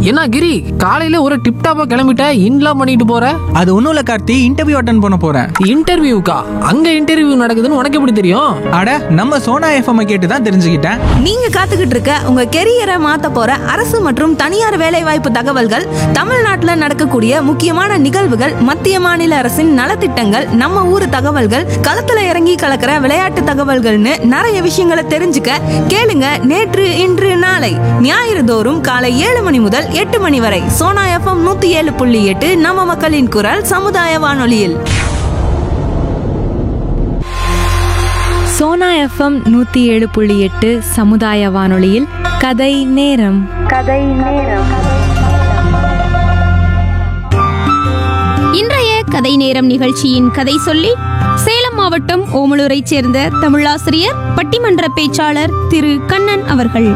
என்ன கிரி காலையில ஒரு டிப்டாப்பா கிளம்பிட்ட இன்லாம் பண்ணிட்டு போற அது ஒன்றும் இல்லை கார்த்தி இன்டர்வியூ அட்டன் பண்ண போகிறேன் இன்டர்வியூக்கா அங்க இன்டர்வியூ நடக்குதுன்னு உனக்கு எப்படி தெரியும் அட நம்ம சோனா எஃப்எம் கேட்டு தான் தெரிஞ்சுக்கிட்டேன் நீங்க காத்துக்கிட்டு இருக்க உங்க கெரியரை மாத்த போற அரசு மற்றும் தனியார் வேலைவாய்ப்பு தகவல்கள் தமிழ்நாட்டுல நடக்கக்கூடிய முக்கியமான நிகழ்வுகள் மத்திய மாநில அரசின் நலத்திட்டங்கள் நம்ம ஊர் தகவல்கள் களத்துல இறங்கி கலக்கிற விளையாட்டு தகவல்கள்னு நிறைய விஷயங்களை தெரிஞ்சுக்க கேளுங்க நேற்று இன்று நாளை ஞாயிறு தோறும் காலை ஏழு மணி முதல் எட்டு மணி வரை சோனா எஃப்எம் நூத்தி ஏழு புள்ளி எட்டு நம்ம மக்களின் குரல் சமுதாய வானொலியில் சோனா எஃப்எம் நூற்றி ஏழு புள்ளி எட்டு சமுதாய வானொலியில் கதை நேரம் இன்றைய கதை நேரம் நிகழ்ச்சியின் கதை சொல்லி சேலம் மாவட்டம் ஓமலூரைச் சேர்ந்த தமிழாசிரியர் பட்டிமன்ற பேச்சாளர் திரு கண்ணன் அவர்கள்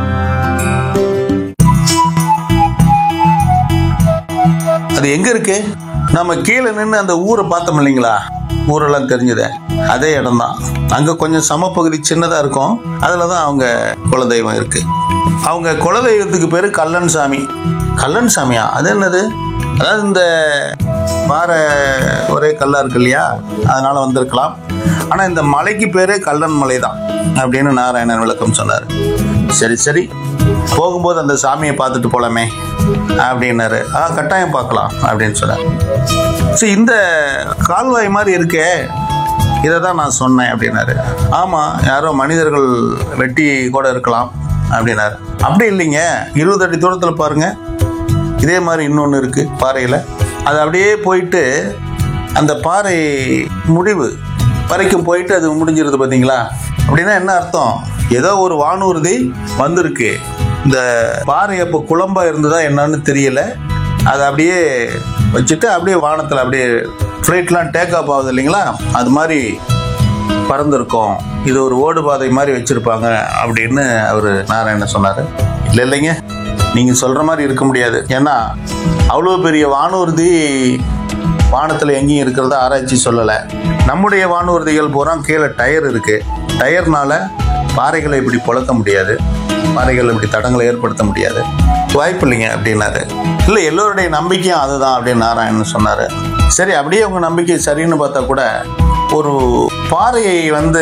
அது எங்க இருக்கு நம்ம கீழே நின்று அந்த ஊரை பார்த்தோம் இல்லைங்களா ஊரெல்லாம் தெரிஞ்சதே அதே இடம்தான் அங்க கொஞ்சம் சமப்பகுதி சின்னதா இருக்கும் அதுல தான் அவங்க குலதெய்வம் இருக்கு அவங்க குலதெய்வத்துக்கு பேரு கல்லன் சாமி கல்லன் சாமியா அது என்னது அதாவது இந்த பாறை ஒரே கல்லா இருக்கு இல்லையா அதனால வந்திருக்கலாம் ஆனா இந்த மலைக்கு பேரே கல்லன் மலை தான் அப்படின்னு நாராயணன் விளக்கம் சொன்னார் சரி சரி போகும்போது அந்த சாமியை பார்த்துட்டு போலாமே அப்படின்னாரு ஆ கட்டாயம் பார்க்கலாம் அப்படின்னு சொன்னார் சரி இந்த கால்வாய் மாதிரி இருக்கே இதை தான் நான் சொன்னேன் அப்படின்னாரு ஆமாம் யாரோ மனிதர்கள் வெட்டி கூட இருக்கலாம் அப்படின்னாரு அப்படி இல்லைங்க இருபது அடி தூரத்தில் பாருங்க இதே மாதிரி இன்னொன்று இருக்கு பாறையில் அது அப்படியே போயிட்டு அந்த பாறை முடிவு வரைக்கும் போயிட்டு அது முடிஞ்சிருது பார்த்தீங்களா அப்படின்னா என்ன அர்த்தம் ஏதோ ஒரு வானூர்தி வந்திருக்கு இந்த பாறை அப்போ குழம்பா இருந்ததா என்னன்னு தெரியல அதை அப்படியே வச்சுட்டு அப்படியே வானத்தில் அப்படியே ஃப்ளைட்லாம் டேக் ஆஃப் ஆகுது இல்லைங்களா அது மாதிரி பறந்துருக்கோம் இது ஒரு ஓடு பாதை மாதிரி வச்சிருப்பாங்க அப்படின்னு அவர் நாராயணன் சொன்னார் இல்லை இல்லைங்க நீங்கள் சொல்கிற மாதிரி இருக்க முடியாது ஏன்னா அவ்வளோ பெரிய வானூர்தி வானத்தில் எங்கேயும் இருக்கிறத ஆராய்ச்சி சொல்லலை நம்முடைய வானூர்திகள் பூரா கீழே டயர் இருக்குது டயர்னால பாறைகளை இப்படி பொழக்க முடியாது பாறைகள் இப்படி தடங்களை ஏற்படுத்த முடியாது வாய்ப்பு இல்லைங்க அப்படின்னாரு இல்லை எல்லோருடைய நம்பிக்கையும் அதுதான் அப்படின்னு நாராயணன் சொன்னார் சரி அப்படியே உங்கள் நம்பிக்கை சரின்னு பார்த்தா கூட ஒரு பாறையை வந்து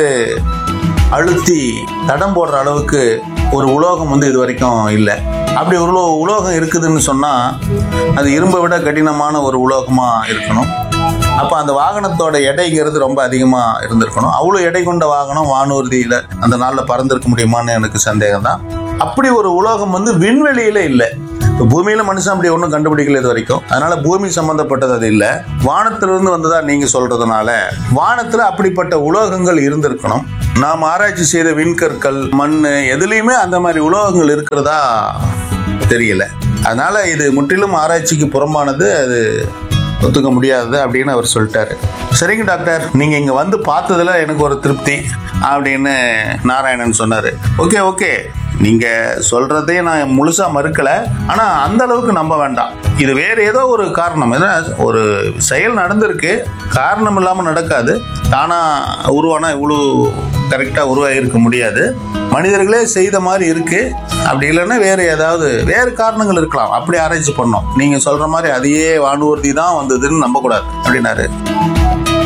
அழுத்தி தடம் போடுற அளவுக்கு ஒரு உலோகம் வந்து இது வரைக்கும் இல்லை அப்படி ஒரு உலோ- உலோகம் இருக்குதுன்னு சொன்னால் அது இரும்பை விட கடினமான ஒரு உலோகமாக இருக்கணும் அப்போ அந்த வாகனத்தோட எடைங்கிறது ரொம்ப அதிகமாக இருந்திருக்கணும் அவ்வளோ எடை கொண்ட வாகனம் வானூர்தியில் அந்த நாளில் பறந்திருக்க முடியுமான்னு எனக்கு சந்தேகம் தான் அப்படி ஒரு உலோகம் வந்து விண்வெளியில் இல்லை இப்போ பூமியில மனுஷன் அப்படி ஒன்றும் கண்டுபிடிக்கல இது வரைக்கும் அதனால பூமி சம்பந்தப்பட்டது அது இல்லை வானத்திலிருந்து வந்ததா நீங்க சொல்றதுனால வானத்துல அப்படிப்பட்ட உலோகங்கள் இருந்திருக்கணும் நாம் ஆராய்ச்சி செய்த விண்கற்கள் மண் எதுலேயுமே அந்த மாதிரி உலோகங்கள் இருக்கிறதா தெரியல அதனால இது முற்றிலும் ஆராய்ச்சிக்கு புறம்பானது அது ஒத்துக்க முடியாதது அப்படின்னு அவர் சொல்லிட்டாரு சரிங்க டாக்டர் நீங்க இங்க வந்து பார்த்ததுல எனக்கு ஒரு திருப்தி அப்படின்னு நாராயணன் சொன்னாரு ஓகே ஓகே நீங்க சொல்றதே நான் முழுசா மறுக்கல ஆனா அந்த அளவுக்கு நம்ப வேண்டாம் இது வேற ஏதோ ஒரு காரணம் ஏன்னா ஒரு செயல் நடந்திருக்கு காரணம் இல்லாம நடக்காது தானா உருவானா இவ்வளோ கரெக்டா உருவாகி இருக்க முடியாது மனிதர்களே செய்த மாதிரி இருக்கு அப்படி இல்லைன்னா வேற ஏதாவது வேறு காரணங்கள் இருக்கலாம் அப்படி ஆராய்ச்சி பண்ணோம் நீங்க சொல்ற மாதிரி அதையே வானூர்தி தான் வந்ததுன்னு நம்பக்கூடாது அப்படின்னாரு